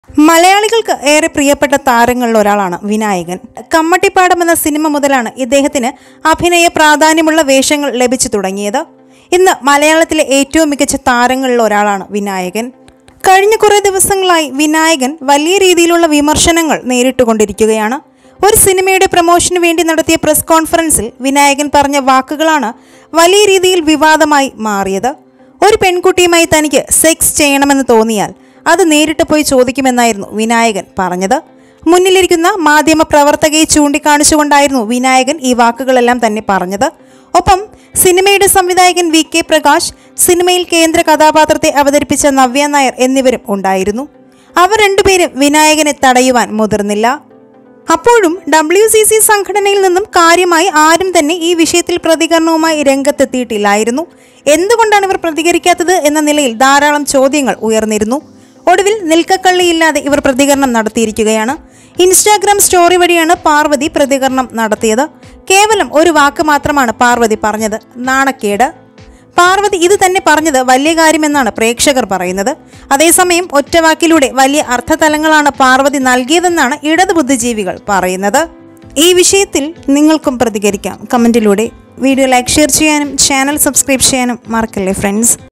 മലയാളികൾക്ക് ഏറെ പ്രിയപ്പെട്ട താരങ്ങളിൽ ഒരാളാണ് വിനായകൻ കമ്മട്ടിപ്പാടം എന്ന സിനിമ മുതലാണ് ഇദ്ദേഹത്തിന് അഭിനയ പ്രാധാന്യമുള്ള വേഷങ്ങൾ ലഭിച്ചു തുടങ്ങിയത് ഇന്ന് മലയാളത്തിലെ ഏറ്റവും മികച്ച താരങ്ങളിൽ ഒരാളാണ് വിനായകൻ കഴിഞ്ഞ കുറേ ദിവസങ്ങളായി വിനായകൻ വലിയ രീതിയിലുള്ള വിമർശനങ്ങൾ നേരിട്ടുകൊണ്ടിരിക്കുകയാണ് ഒരു സിനിമയുടെ പ്രൊമോഷന് വേണ്ടി നടത്തിയ പ്രസ് കോൺഫറൻസിൽ വിനായകൻ പറഞ്ഞ വാക്കുകളാണ് വലിയ രീതിയിൽ വിവാദമായി മാറിയത് ഒരു പെൺകുട്ടിയുമായി തനിക്ക് സെക്സ് ചെയ്യണമെന്ന് തോന്നിയാൽ അത് നേരിട്ട് പോയി ചോദിക്കുമെന്നായിരുന്നു വിനായകൻ പറഞ്ഞത് മുന്നിലിരിക്കുന്ന മാധ്യമ പ്രവർത്തകയെ ചൂണ്ടിക്കാണിച്ചുകൊണ്ടായിരുന്നു വിനായകൻ ഈ വാക്കുകളെല്ലാം തന്നെ പറഞ്ഞത് ഒപ്പം സിനിമയുടെ സംവിധായകൻ വി കെ പ്രകാശ് സിനിമയിൽ കേന്ദ്ര കഥാപാത്രത്തെ അവതരിപ്പിച്ച നവ്യ നായർ എന്നിവരും ഉണ്ടായിരുന്നു അവർ രണ്ടുപേരും വിനായകനെ തടയുവാൻ മുതിർന്നില്ല അപ്പോഴും ഡബ്ല്യു സി സി സംഘടനയിൽ നിന്നും കാര്യമായി ആരും തന്നെ ഈ വിഷയത്തിൽ പ്രതികരണവുമായി രംഗത്തെത്തിയിട്ടില്ലായിരുന്നു എന്തുകൊണ്ടാണ് ഇവർ പ്രതികരിക്കാത്തത് എന്ന നിലയിൽ ധാരാളം ചോദ്യങ്ങൾ ഉയർന്നിരുന്നു ഒടുവിൽ നിൽക്കക്കള്ളിയില്ലാതെ ഇവർ പ്രതികരണം നടത്തിയിരിക്കുകയാണ് ഇൻസ്റ്റാഗ്രാം സ്റ്റോറി വഴിയാണ് പാർവതി പ്രതികരണം നടത്തിയത് കേവലം ഒരു വാക്ക് മാത്രമാണ് പാർവതി പറഞ്ഞത് നാണക്കേട് പാർവതി ഇത് തന്നെ പറഞ്ഞത് വലിയ കാര്യമെന്നാണ് പ്രേക്ഷകർ പറയുന്നത് അതേസമയം ഒറ്റവാക്കിലൂടെ വലിയ അർത്ഥതലങ്ങളാണ് പാർവതി നൽകിയതെന്നാണ് ഇടത് ബുദ്ധിജീവികൾ പറയുന്നത് ഈ വിഷയത്തിൽ നിങ്ങൾക്കും പ്രതികരിക്കാം കമൻറ്റിലൂടെ വീഡിയോ ലൈക്ക് ഷെയർ ചെയ്യാനും ചാനൽ സബ്സ്ക്രൈബ് ചെയ്യാനും മറക്കല്ലേ ഫ്രണ്ട്സ്